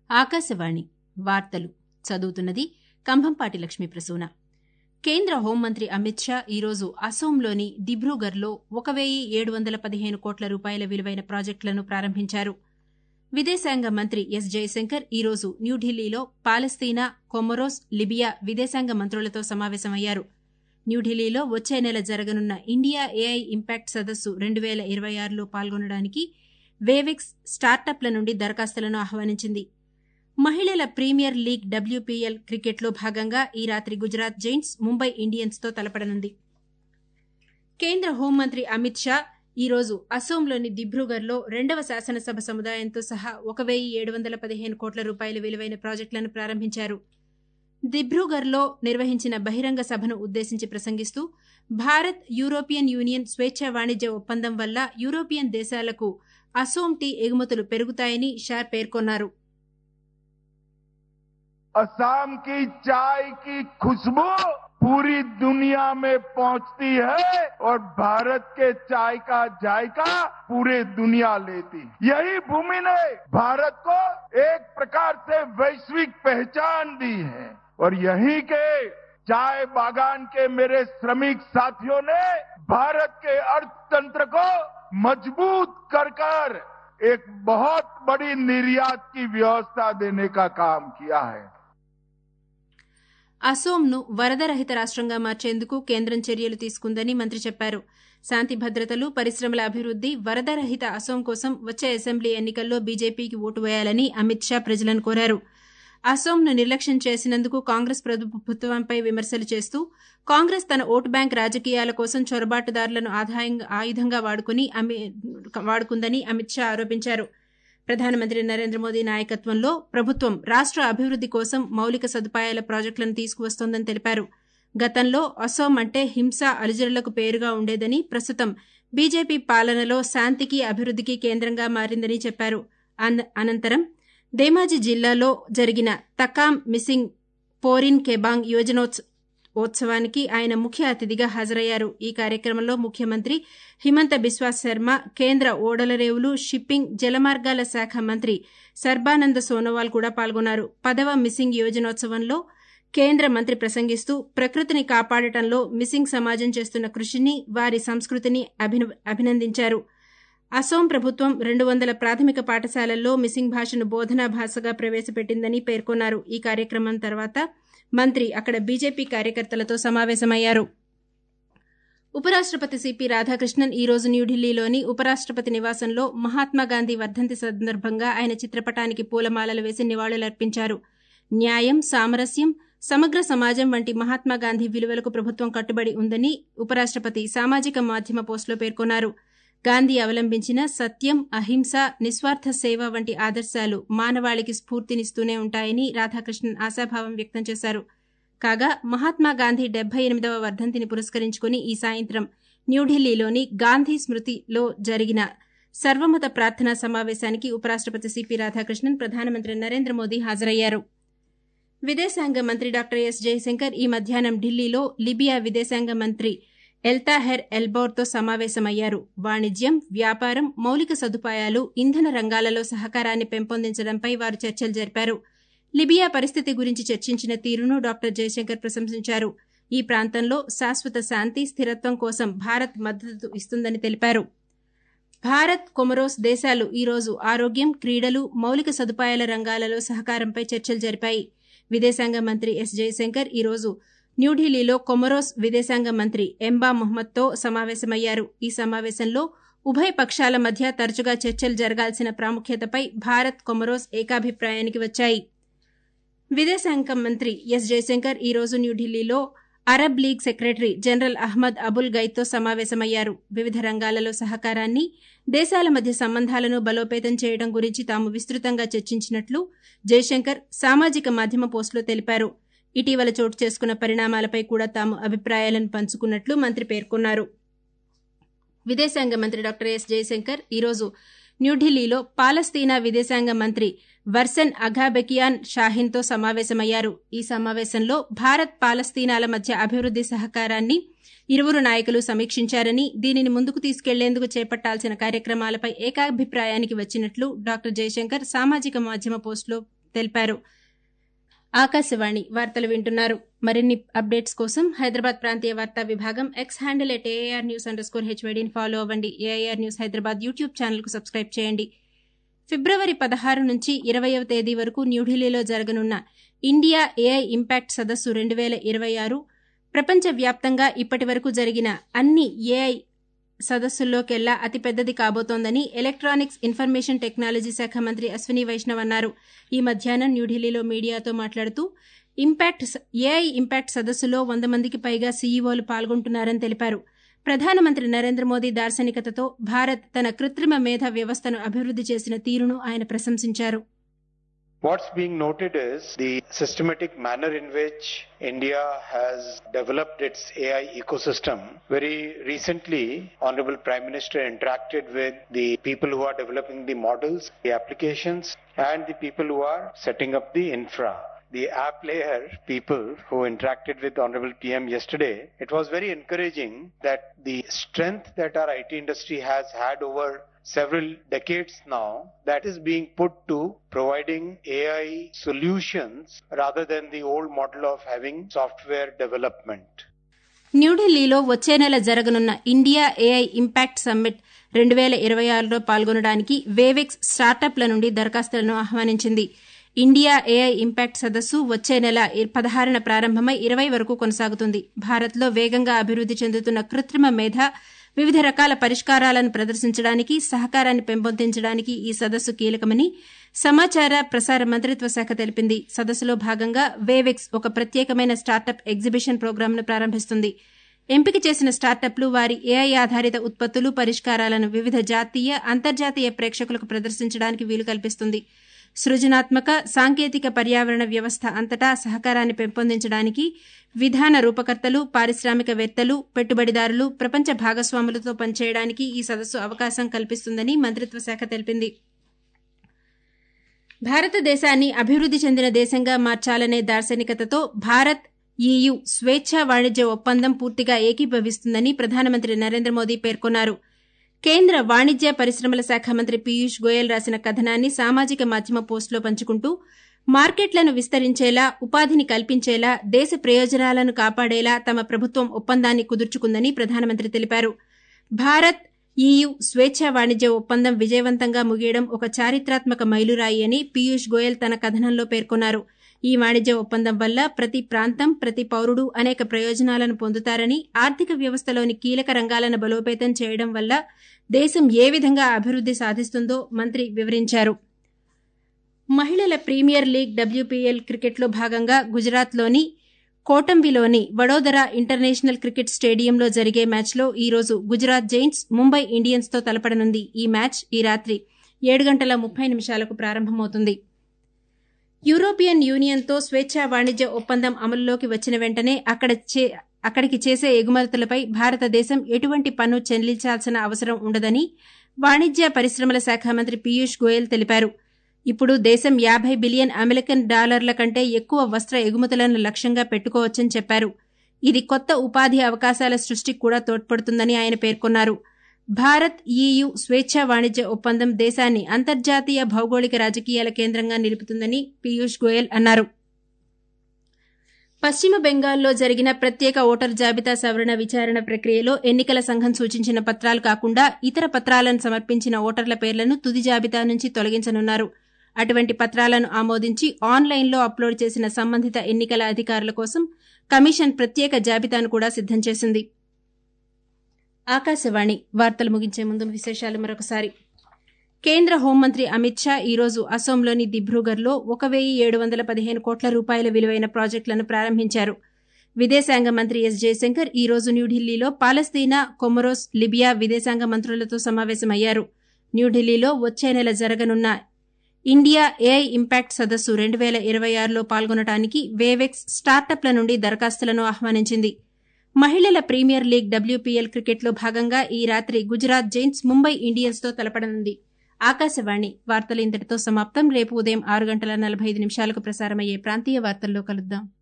ఆకాశవాణి వార్తలు చదువుతున్నది కంభంపాటి లక్ష్మీ ప్రసూన కేంద్ర హోంమంత్రి అమిత్ షా ఈరోజు అసోంలోని దిబ్రూగర్లో ఒక వెయ్యి ఏడు వందల పదిహేను కోట్ల రూపాయల విలువైన ప్రాజెక్టులను ప్రారంభించారు విదేశాంగ మంత్రి ఎస్ జయశంకర్ ఈరోజు న్యూఢిల్లీలో పాలస్తీనా కొమరోస్ లిబియా విదేశాంగ మంత్రులతో సమావేశమయ్యారు న్యూఢిల్లీలో వచ్చే నెల జరగనున్న ఇండియా ఏఐ ఇంపాక్ట్ సదస్సు రెండు వేల ఇరవై ఆరులో పాల్గొనడానికి వేవెక్స్ స్టార్టప్ల నుండి దరఖాస్తులను ఆహ్వానించింది మహిళల ప్రీమియర్ లీగ్ డబ్ల్యూపీఎల్ క్రికెట్లో భాగంగా ఈ రాత్రి గుజరాత్ జైంట్స్ ముంబై ఇండియన్స్తో తలపడనుంది కేంద్ర హోంమంత్రి అమిత్ షా ఈరోజు అసోంలోని దిబ్రూగర్లో రెండవ శాసనసభ సముదాయంతో సహా ఒక వెయ్యి ఏడు వందల పదిహేను కోట్ల రూపాయల విలువైన ప్రాజెక్టులను ప్రారంభించారు దిబ్రూగర్లో నిర్వహించిన బహిరంగ సభను ఉద్దేశించి ప్రసంగిస్తూ భారత్ యూరోపియన్ యూనియన్ స్వేచ్ఛ వాణిజ్య ఒప్పందం వల్ల యూరోపియన్ దేశాలకు అసోం టీ ఎగుమతులు పెరుగుతాయని షా పేర్కొన్నారు असम की चाय की खुशबू पूरी दुनिया में पहुंचती है और भारत के चाय का जायका पूरे दुनिया लेती यही भूमि ने भारत को एक प्रकार से वैश्विक पहचान दी है और यहीं के चाय बागान के मेरे श्रमिक साथियों ने भारत के अर्थतंत्र को मजबूत कर कर एक बहुत बड़ी निर्यात की व्यवस्था देने का काम किया है అసోంను వరద రహిత రాష్ట్రంగా మార్చేందుకు కేంద్రం చర్యలు తీసుకుందని మంత్రి చెప్పారు శాంతి భద్రతలు పరిశ్రమల అభివృద్ది వరద రహిత అసోం కోసం వచ్చే అసెంబ్లీ ఎన్నికల్లో బీజేపీకి ఓటు వేయాలని అమిత్ షా ప్రజలను కోరారు అసోంను నిర్లక్ష్యం చేసినందుకు కాంగ్రెస్ ప్రభుత్వంపై విమర్శలు చేస్తూ కాంగ్రెస్ తన ఓటు బ్యాంక్ రాజకీయాల కోసం చొరబాటుదారులను ఆయుధంగా వాడుకుని వాడుకుందని అమిత్ షా ఆరోపించారు ప్రధానమంత్రి నరేంద్ర మోదీ నాయకత్వంలో ప్రభుత్వం రాష్ట్ర అభివృద్ది కోసం మౌలిక సదుపాయాల ప్రాజెక్టులను తీసుకువస్తోందని తెలిపారు గతంలో అసోం అంటే హింస అలిజరులకు పేరుగా ఉండేదని ప్రస్తుతం బీజేపీ పాలనలో శాంతికి అభివృద్దికి కేంద్రంగా మారిందని చెప్పారు అనంతరం ధేమాజీ జిల్లాలో జరిగిన తకాం మిసింగ్ పోరిన్ కెబాంగ్ యోజనోత్సవానికి ఆయన ముఖ్య అతిథిగా హాజరయ్యారు ఈ కార్యక్రమంలో ముఖ్యమంత్రి హిమంత బిశ్వాస్ శర్మ కేంద్ర ఓడలరేవులు షిప్పింగ్ జలమార్గాల శాఖ మంత్రి సర్బానంద సోనోవాల్ కూడా పాల్గొన్నారు పదవ మిసింగ్ యోజనోత్సవంలో కేంద్ర మంత్రి ప్రసంగిస్తూ ప్రకృతిని కాపాడటంలో మిసింగ్ సమాజం చేస్తున్న కృషిని వారి సంస్కృతిని అభినందించారు అసోం ప్రభుత్వం రెండు వందల ప్రాథమిక పాఠశాలల్లో మిసింగ్ భాషను బోధనా భాషగా ప్రవేశపెట్టిందని పేర్కొన్నారు ఈ కార్యక్రమం తర్వాత మంత్రి అక్కడ బీజేపీ కార్యకర్తలతో సమావేశమయ్యారు ఉపరాష్టపతి సిపి రాధాకృష్ణన్ ఈ రోజు న్యూఢిల్లీలోని ఉపరాష్టపతి నివాసంలో మహాత్మాగాంధీ వర్ధంతి సందర్భంగా ఆయన చిత్రపటానికి పూలమాలలు వేసి నివాళులర్పించారు న్యాయం సామరస్యం సమగ్ర సమాజం వంటి మహాత్మాగాంధీ విలువలకు ప్రభుత్వం కట్టుబడి ఉందని ఉపరాష్టపతి సామాజిక మాధ్యమ పోస్టులో పేర్కొన్నారు గాంధీ అవలంబించిన సత్యం అహింస నిస్వార్థ సేవ వంటి ఆదర్శాలు మానవాళికి స్ఫూర్తినిస్తూనే ఉంటాయని రాధాకృష్ణన్ ఆశాభావం వ్యక్తం చేశారు కాగా మహాత్మాగాంధీ డెబ్బై ఎనిమిదవ వర్ధంతిని పురస్కరించుకుని ఈ సాయంత్రం న్యూఢిల్లీలోని గాంధీ స్మృతిలో జరిగిన సర్వమత ప్రార్థనా సమావేశానికి ఉపరాష్టపతి సిపి రాధాకృష్ణన్ ప్రధానమంత్రి నరేంద్ర మోదీ హాజరయ్యారు విదేశాంగ మంత్రి డాక్టర్ ఎస్ జయశంకర్ ఈ మధ్యాహ్నం ఢిల్లీలో లిబియా విదేశాంగ మంత్రి ఎల్తాహెర్ ఎల్బోర్తో సమావేశమయ్యారు వాణిజ్యం వ్యాపారం మౌలిక సదుపాయాలు ఇంధన రంగాలలో సహకారాన్ని పెంపొందించడంపై వారు చర్చలు జరిపారు లిబియా పరిస్థితి గురించి చర్చించిన తీరును డాక్టర్ జయశంకర్ ప్రశంసించారు ఈ ప్రాంతంలో శాశ్వత శాంతి స్థిరత్వం కోసం భారత్ మద్దతు ఇస్తుందని తెలిపారు భారత్ కొమరోస్ దేశాలు ఈరోజు ఆరోగ్యం క్రీడలు మౌలిక సదుపాయాల రంగాలలో సహకారంపై చర్చలు జరిపాయి విదేశాంగ మంత్రి ఎస్ జయశంకర్ ఈరోజు న్యూఢిల్లీలో కొమరోస్ విదేశాంగ మంత్రి ఎంబా మొహమ్మద్తో సమావేశమయ్యారు ఈ సమావేశంలో ఉభయ పక్షాల మధ్య తరచుగా చర్చలు జరగాల్సిన ప్రాముఖ్యతపై భారత్ కొమరోస్ ఏకాభిప్రాయానికి వచ్చాయి విదేశాంగ మంత్రి ఎస్ జయశంకర్ ఈరోజు న్యూఢిల్లీలో Arab league secretary general Ahmed Abul గైద్తో సమావేశమయ్యారు వివిధ రంగాలలో సహకారాన్ని దేశాల మధ్య సంబంధాలను బలోపేతం చేయడం గురించి తాము విస్తృతంగా చర్చించినట్లు జయశంకర్ సామాజిక మాధ్యమ పోస్టులో తెలిపారు ఇటీవల చోటు చేసుకున్న పరిణామాలపై కూడా తాము అభిప్రాయాలను పంచుకున్నట్లు మంత్రి పేర్కొన్నారు విదేశాంగ మంత్రి డాక్టర్ ఎస్ జయశంకర్ ఈరోజు న్యూఢిల్లీలో పాలస్తీనా విదేశాంగ మంత్రి వర్సన్ అఘాబెకియాన్ షాహీన్తో సమావేశమయ్యారు ఈ సమావేశంలో భారత్ పాలస్తీనాల మధ్య అభివృద్ది సహకారాన్ని ఇరువురు నాయకులు సమీక్షించారని దీనిని ముందుకు తీసుకెళ్లేందుకు చేపట్టాల్సిన కార్యక్రమాలపై ఏకాభిప్రాయానికి వచ్చినట్లు డాక్టర్ జయశంకర్ సామాజిక మాధ్యమ పోస్టులో తెలిపారు ఆకాశవాణి వార్తలు వింటున్నారు మరిన్ని అప్డేట్స్ కోసం హైదరాబాద్ ప్రాంతీయ వార్తా విభాగం X handle at AIR news underscore హెచ్వైడీని ఫాలో అవ్వండి ఏఆర్ న్యూస్ హైదరాబాద్ యూట్యూబ్ ఛానల్కు సబ్స్క్రైబ్ చేయండి ఫిబ్రవరి పదహారు నుంచి ఇరవయవ తేదీ వరకు న్యూఢిల్లీలో జరగనున్న ఇండియా ఏఐ ఇంపాక్ట్ సదస్సు రెండు వేల ఇరవై ఆరు ప్రపంచవ్యాప్తంగా ఇప్పటి వరకు జరిగిన అన్ని ఏఐ సదస్సుల్లోకెల్లా అతిపెద్దది కాబోతోందని ఎలక్ట్రానిక్స్ ఇన్ఫర్మేషన్ టెక్నాలజీ శాఖ మంత్రి అశ్విని వైష్ణవ్ అన్నారు ఈ మధ్యాహ్నం న్యూఢిల్లీలో మీడియాతో మాట్లాడుతూ ఇంపాక్ట్ ఏఐ ఇంపాక్ట్ సదస్సులో వంద మందికి పైగా సీఈఓలు పాల్గొంటున్నారని తెలిపారు ప్రధానమంత్రి నరేంద్ర మోదీ దార్శనికతతో భారత్ తన కృత్రిమ మేధ వ్యవస్థను అభివృద్ది చేసిన తీరును ఆయన ప్రశంసించారు What's being noted is the systematic manner in which India has developed its AI ecosystem. Very recently, Honorable Prime Minister interacted with the people who are developing the models, the applications, and the people who are setting up the infra. The app layer people who interacted with Honorable PM yesterday, it was very encouraging that the strength that our IT industry has had over several decades now that is being put to providing AI solutions rather than the old model of having software development. న్యూఢిల్లీలో వచ్చే నెల జరగనున్న India AI impact summit రెండు వేల ఇరవై ఆరులో పాల్గొనడానికి వేవెక్స్ స్టార్టప్ల నుండి దరఖాస్తులను ఆహ్వానించింది ఇండియా ఏఐ ఇంపాక్ట్ సదస్సు వచ్చే నెల పదహారున ప్రారంభమై ఇరవై వరకు కొనసాగుతుంది భారత్లో వేగంగా అభివృద్ది చెందుతున్న కృత్రిమ మేధ వివిధ రకాల పరిష్కారాలను ప్రదర్శించడానికి సహకారాన్ని పెంపొందించడానికి ఈ సదస్సు కీలకమని సమాచార ప్రసార మంత్రిత్వ శాఖ తెలిపింది సదస్సులో భాగంగా వేవెక్స్ ఒక ప్రత్యేకమైన స్టార్టప్ ఎగ్జిబిషన్ ప్రోగ్రాంను ప్రారంభిస్తుంది ఎంపిక చేసిన స్టార్టప్లు వారి ఏఐ ఆధారిత ఉత్పత్తులు పరిష్కారాలను వివిధ జాతీయ అంతర్జాతీయ ప్రేక్షకులకు ప్రదర్శించడానికి వీలు కల్పిస్తుంది సృజనాత్మక సాంకేతిక పర్యావరణ వ్యవస్థ అంతటా సహకారాన్ని పెంపొందించడానికి విధాన రూపకర్తలు పారిశ్రామికవేత్తలు పెట్టుబడిదారులు ప్రపంచ భాగస్వాములతో పనిచేయడానికి ఈ సదస్సు అవకాశం కల్పిస్తుందని మంత్రిత్వ శాఖ తెలిపింది భారతదేశాన్ని అభివృద్ది చెందిన దేశంగా మార్చాలనే దార్శనికతతో భారత్ ఈయు స్వేచ్ఛా వాణిజ్య ఒప్పందం పూర్తిగా ఏకీభవిస్తుందని ప్రధానమంత్రి నరేంద్ర మోదీ పేర్కొన్నారు కేంద్ర వాణిజ్య పరిశ్రమల శాఖ మంత్రి పీయూష్ గోయల్ రాసిన కథనాన్ని సామాజిక మాధ్యమ పోస్టులో పంచుకుంటూ మార్కెట్లను విస్తరించేలా ఉపాధిని కల్పించేలా దేశ ప్రయోజనాలను కాపాడేలా తమ ప్రభుత్వం ఒప్పందాన్ని కుదుర్చుకుందని ప్రధానమంత్రి తెలిపారు భారత్ ఈయు స్వేచ్ఛా వాణిజ్య ఒప్పందం విజయవంతంగా ముగియడం ఒక చారిత్రాత్మక మైలురాయి అని పీయూష్ గోయల్ తన కథనంలో పేర్కొన్నారు ఈ వాణిజ్య ఒప్పందం వల్ల ప్రతి ప్రాంతం ప్రతి పౌరుడు అనేక ప్రయోజనాలను పొందుతారని ఆర్థిక వ్యవస్థలోని కీలక రంగాలను బలోపేతం చేయడం వల్ల దేశం ఏ విధంగా అభివృద్ది సాధిస్తుందో మంత్రి వివరించారు మహిళల ప్రీమియర్ లీగ్ డబ్ల్యూపీఎల్ క్రికెట్లో భాగంగా గుజరాత్లోని కోటంబిలోని వడోదరా ఇంటర్నేషనల్ క్రికెట్ స్టేడియంలో జరిగే మ్యాచ్లో ఈ రోజు గుజరాత్ జైంట్స్ ముంబై ఇండియన్స్తో తలపడనుంది ఈ మ్యాచ్ ఈ రాత్రి ఏడు గంటల ముప్పై నిమిషాలకు ప్రారంభమవుతుంది యూరోపియన్ యూనియన్తో స్వేచ్ఛా వాణిజ్య ఒప్పందం అమలులోకి వచ్చిన వెంటనే అక్కడ అక్కడికి చేసే ఎగుమతులపై భారతదేశం ఎటువంటి పన్ను చెల్లించాల్సిన అవసరం ఉండదని వాణిజ్య పరిశ్రమల శాఖ మంత్రి పీయూష్ గోయల్ తెలిపారు ఇప్పుడు దేశం యాభై బిలియన్ అమెరికన్ డాలర్ల కంటే ఎక్కువ వస్త్ర ఎగుమతులను లక్ష్యంగా పెట్టుకోవచ్చని చెప్పారు ఇది కొత్త ఉపాధి అవకాశాల సృష్టికి కూడా తోడ్పడుతుందని ఆయన పేర్కొన్నారు భారత్ ఈయు స్వేచ్ఛా వాణిజ్య ఒప్పందం దేశాన్ని అంతర్జాతీయ భౌగోళిక రాజకీయాల కేంద్రంగా నిలుపుతుందని పీయూష్ గోయల్ అన్నారు పశ్చిమ బెంగాల్లో జరిగిన ప్రత్యేక ఓటర్ జాబితా సవరణ విచారణ ప్రక్రియలో ఎన్నికల సంఘం సూచించిన పత్రాలు కాకుండా ఇతర పత్రాలను సమర్పించిన ఓటర్ల పేర్లను తుది జాబితా నుంచి తొలగించనున్నారు అటువంటి పత్రాలను ఆమోదించి ఆన్లైన్లో అప్లోడ్ చేసిన సంబంధిత ఎన్నికల అధికారుల కోసం కమిషన్ ప్రత్యేక జాబితాను కూడా సిద్దం చేసింది ఆకాశవాణి వార్తలు ముగించే ముందు విశేషాలు మరొకసారి కేంద్ర హోంమంత్రి అమిత్ షా ఈరోజు అసోంలోని దిబ్రూగర్లో ఒక వెయ్యి ఏడు వందల పదిహేను కోట్ల రూపాయల విలువైన ప్రాజెక్టులను ప్రారంభించారు విదేశాంగ మంత్రి ఎస్ జయశంకర్ ఈ రోజు న్యూఢిల్లీలో పాలస్తీనా కొమరోస్ లిబియా విదేశాంగ మంత్రులతో సమావేశమయ్యారు న్యూఢిల్లీలో వచ్చే నెల జరగనున్న ఇండియా ఏఐ ఇంపాక్ట్ సదస్సు రెండు వేల ఇరవై ఆరులో పాల్గొనడానికి వేవెక్స్ స్టార్టప్ల నుండి దరఖాస్తులను ఆహ్వానించింది మహిళల ప్రీమియర్ లీగ్ డబ్ల్యూపీఎల్ క్రికెట్లో భాగంగా ఈ రాత్రి గుజరాత్ జైంట్స్ ముంబై ఇండియన్స్తో తలపడనుంది ఆకాశవాణి వార్తలు ఇంతటితో సమాప్తం రేపు ఉదయం ఆరు గంటల నలభై ఐదు నిమిషాలకు ప్రసారమయ్యే ప్రాంతీయ వార్తల్లో కలుద్దాం